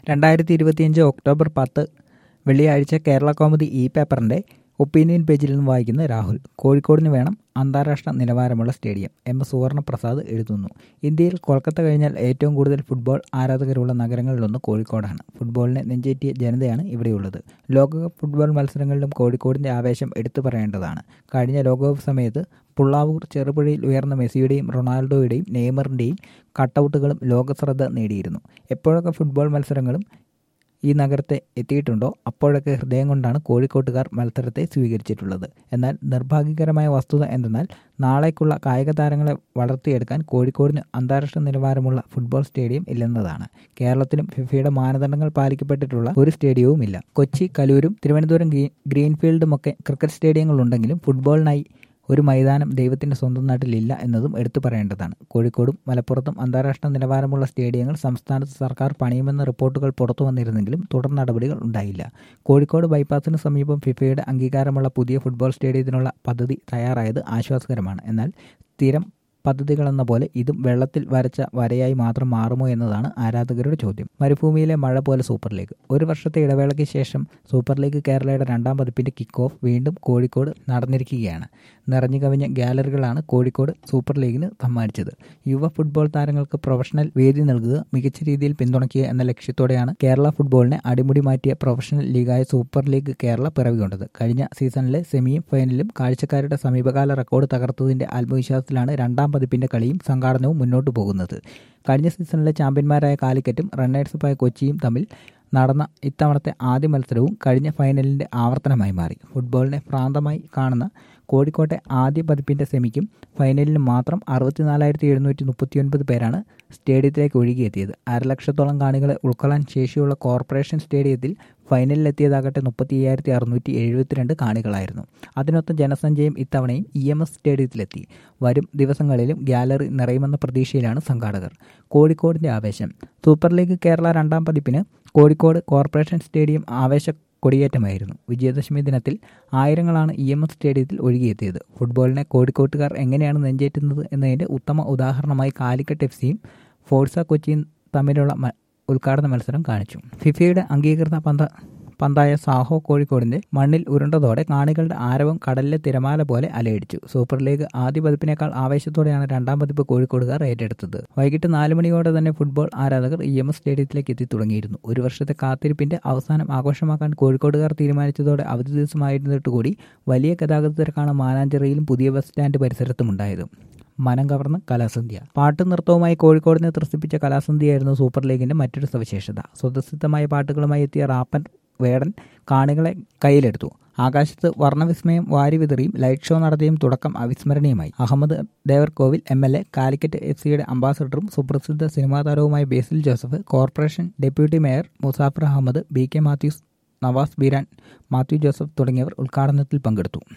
രണ്ടായിരത്തി ഇരുപത്തിയഞ്ച് ഒക്ടോബർ പത്ത് വെള്ളിയാഴ്ച കേരള കോമുദി ഇ പേപ്പറിന്റെ ഒപ്പീനിയൻ പേജിൽ നിന്ന് വായിക്കുന്ന രാഹുൽ കോഴിക്കോടിന് വേണം അന്താരാഷ്ട്ര നിലവാരമുള്ള സ്റ്റേഡിയം എം സുവർണപ്രസാദ് എഴുതുന്നു ഇന്ത്യയിൽ കൊൽക്കത്ത കഴിഞ്ഞാൽ ഏറ്റവും കൂടുതൽ ഫുട്ബോൾ ആരാധകരുള്ള നഗരങ്ങളിലൊന്ന് കോഴിക്കോടാണ് ഫുട്ബോളിനെ നെഞ്ചേറ്റിയ ജനതയാണ് ഇവിടെയുള്ളത് ലോകകപ്പ് ഫുട്ബോൾ മത്സരങ്ങളിലും കോഴിക്കോടിന്റെ ആവേശം എടുത്തു പറയേണ്ടതാണ് കഴിഞ്ഞ ലോകകപ്പ് സമയത്ത് പുള്ളാവൂർ ചെറുപുഴയിൽ ഉയർന്ന മെസ്സിയുടെയും റൊണാൾഡോയുടെയും നെയ്മറിന്റെയും കട്ടൗട്ടുകളും ലോകശ്രദ്ധ നേടിയിരുന്നു എപ്പോഴൊക്കെ ഫുട്ബോൾ മത്സരങ്ങളും ഈ നഗരത്തെ എത്തിയിട്ടുണ്ടോ അപ്പോഴൊക്കെ ഹൃദയം കൊണ്ടാണ് കോഴിക്കോട്ടുകാർ മത്സരത്തെ സ്വീകരിച്ചിട്ടുള്ളത് എന്നാൽ നിർഭാഗ്യകരമായ വസ്തുത എന്തെന്നാൽ നാളേക്കുള്ള കായിക താരങ്ങളെ വളർത്തിയെടുക്കാൻ കോഴിക്കോടിന് അന്താരാഷ്ട്ര നിലവാരമുള്ള ഫുട്ബോൾ സ്റ്റേഡിയം ഇല്ലെന്നതാണ് കേരളത്തിലും ഫിഫയുടെ മാനദണ്ഡങ്ങൾ പാലിക്കപ്പെട്ടിട്ടുള്ള ഒരു സ്റ്റേഡിയവുമില്ല കൊച്ചി കലൂരും തിരുവനന്തപുരം ഗ്രീൻഫീൽഡുമൊക്കെ ക്രിക്കറ്റ് സ്റ്റേഡിയങ്ങളുണ്ടെങ്കിലും ഫുട്ബോളിനായി ഒരു മൈതാനം ദൈവത്തിന്റെ സ്വന്തം നാട്ടിലില്ല എന്നതും എടുത്തു പറയേണ്ടതാണ് കോഴിക്കോടും മലപ്പുറത്തും അന്താരാഷ്ട്ര നിലവാരമുള്ള സ്റ്റേഡിയങ്ങൾ സംസ്ഥാനത്ത് സർക്കാർ പണിയുമെന്ന റിപ്പോർട്ടുകൾ പുറത്തു വന്നിരുന്നെങ്കിലും തുടർ നടപടികൾ ഉണ്ടായില്ല കോഴിക്കോട് ബൈപ്പാസിന് സമീപം ഫിഫയുടെ അംഗീകാരമുള്ള പുതിയ ഫുട്ബോൾ സ്റ്റേഡിയത്തിനുള്ള പദ്ധതി തയ്യാറായത് ആശ്വാസകരമാണ് എന്നാൽ സ്ഥിരം പദ്ധതികളെന്ന പോലെ ഇതും വെള്ളത്തിൽ വരച്ച വരയായി മാത്രം മാറുമോ എന്നതാണ് ആരാധകരുടെ ചോദ്യം മരുഭൂമിയിലെ മഴ പോലെ സൂപ്പർ ലീഗ് ഒരു വർഷത്തെ ഇടവേളയ്ക്ക് ശേഷം സൂപ്പർ ലീഗ് കേരളയുടെ രണ്ടാം പതിപ്പിന്റെ കിക്ക് ഓഫ് വീണ്ടും കോഴിക്കോട് നടന്നിരിക്കുകയാണ് നിറഞ്ഞു കവിഞ്ഞ ഗാലറികളാണ് കോഴിക്കോട് സൂപ്പർ ലീഗിന് സമ്മാനിച്ചത് യുവ ഫുട്ബോൾ താരങ്ങൾക്ക് പ്രൊഫഷണൽ വേദി നൽകുക മികച്ച രീതിയിൽ പിന്തുണയ്ക്കുക എന്ന ലക്ഷ്യത്തോടെയാണ് കേരള ഫുട്ബോളിനെ അടിമുടി മാറ്റിയ പ്രൊഫഷണൽ ലീഗായ സൂപ്പർ ലീഗ് കേരള പിറവികൊണ്ടത് കഴിഞ്ഞ സീസണിലെ സെമിയും ഫൈനലും കാഴ്ചക്കാരുടെ സമീപകാല റെക്കോർഡ് തകർത്തതിന്റെ ആത്മവിശ്വാസത്തിലാണ് രണ്ടാം പതിപ്പിന്റെ കളിയും സംഘാടനവും മുന്നോട്ടു പോകുന്നത് കഴിഞ്ഞ സീസണിലെ ചാമ്പ്യന്മാരായ കാലിക്കറ്റും റണ്ണേഴ്സപ്പായ കൊച്ചിയും തമ്മിൽ നടന്ന ഇത്തവണത്തെ ആദ്യ മത്സരവും കഴിഞ്ഞ ഫൈനലിന്റെ ആവർത്തനമായി മാറി ഫുട്ബോളിനെ ഭ്രാന്തമായി കാണുന്ന കോഴിക്കോട്ടെ ആദ്യ പതിപ്പിന്റെ സെമിക്കും ഫൈനലിനും മാത്രം അറുപത്തിനാലായിരത്തി എഴുന്നൂറ്റി മുപ്പത്തിയൊൻപത് പേരാണ് സ്റ്റേഡിയത്തിലേക്ക് ഒഴുകിയെത്തിയത് അരലക്ഷത്തോളം കാണികളെ ഉൾക്കൊള്ളാൻ ശേഷിയുള്ള കോർപ്പറേഷൻ സ്റ്റേഡിയത്തിൽ ഫൈനലിലെത്തിയതാകട്ടെ മുപ്പത്തി അയ്യായിരത്തി അറുന്നൂറ്റി എഴുപത്തിരണ്ട് കാണികളായിരുന്നു അതിനൊത്ത ജനസഞ്ചയം ഇത്തവണയും ഇ എം എസ് സ്റ്റേഡിയത്തിലെത്തി വരും ദിവസങ്ങളിലും ഗാലറി നിറയുമെന്ന പ്രതീക്ഷയിലാണ് സംഘാടകർ കോഴിക്കോടിന്റെ ആവേശം സൂപ്പർ ലീഗ് കേരള രണ്ടാം പതിപ്പിന് കോഴിക്കോട് കോർപ്പറേഷൻ സ്റ്റേഡിയം ആവേശ കൊടിയേറ്റമായിരുന്നു വിജയദശമി ദിനത്തിൽ ആയിരങ്ങളാണ് ഇ എം എസ് സ്റ്റേഡിയത്തിൽ ഒഴുകിയെത്തിയത് ഫുട്ബോളിനെ കോഴിക്കോട്ടുകാർ എങ്ങനെയാണ് നെഞ്ചേറ്റുന്നത് എന്നതിന്റെ ഉത്തമ ഉദാഹരണമായി കാലിക്കറ്റ് എഫ് സിയും ഫോഴ്സ കൊച്ചിയും തമ്മിലുള്ള ഉദ്ഘാടന മത്സരം കാണിച്ചു ഫിഫയുടെ അംഗീകൃത പന്ത പന്തായ സാഹോ കോഴിക്കോടിന്റെ മണ്ണിൽ ഉരുണ്ടതോടെ കാണികളുടെ ആരവം കടലിലെ തിരമാല പോലെ അലയടിച്ചു സൂപ്പർ ലീഗ് ആദ്യ പതിപ്പിനേക്കാൾ ആവേശത്തോടെയാണ് രണ്ടാം പതിപ്പ് കോഴിക്കോടുകാർ ഏറ്റെടുത്തത് വൈകിട്ട് നാല് മണിയോടെ തന്നെ ഫുട്ബോൾ ആരാധകർ ഇ എം എസ് സ്റ്റേഡിയത്തിലേക്ക് എത്തി തുടങ്ങിയിരുന്നു ഒരു വർഷത്തെ കാത്തിരിപ്പിന്റെ അവസാനം ആഘോഷമാക്കാൻ കോഴിക്കോടുകാർ തീരുമാനിച്ചതോടെ അവധി ദിവസമായിരുന്നിട്ട് കൂടി വലിയ ഗതാഗത തിരക്കാണ് മാനാഞ്ചിറയിലും പുതിയ ബസ് സ്റ്റാൻഡ് പരിസരത്തും ഉണ്ടായത് മനം കവർന്ന കലാസന്ധ്യ പാട്ടും നൃത്തവുമായി കോഴിക്കോടിനെ ത്രസിപ്പിച്ച കലാസന്ധ്യയായിരുന്നു സൂപ്പർ ലീഗിന്റെ മറ്റൊരു സവിശേഷത സ്വതസിദ്ധമായ പാട്ടുകളുമായി എത്തിയ റാപ്പൻ വേടൻ കാണികളെ കയ്യിലെടുത്തു ആകാശത്ത് വർണ്ണവിസ്മയം വാരിവിതറിയും ലൈറ്റ് ഷോ നടത്തിയും തുടക്കം അവിസ്മരണീയമായി Ahammed Devarkovil M L A Calicut F സിയുടെ അംബാസഡറും സുപ്രസിദ്ധ സിനിമാ താരവുമായ Basil Joseph corporation deputy mayor Musafar Ahammed B K Mathews Navas Beeran Mathew Joseph തുടങ്ങിയവർ ഉദ്ഘാടനത്തിൽ പങ്കെടുത്തു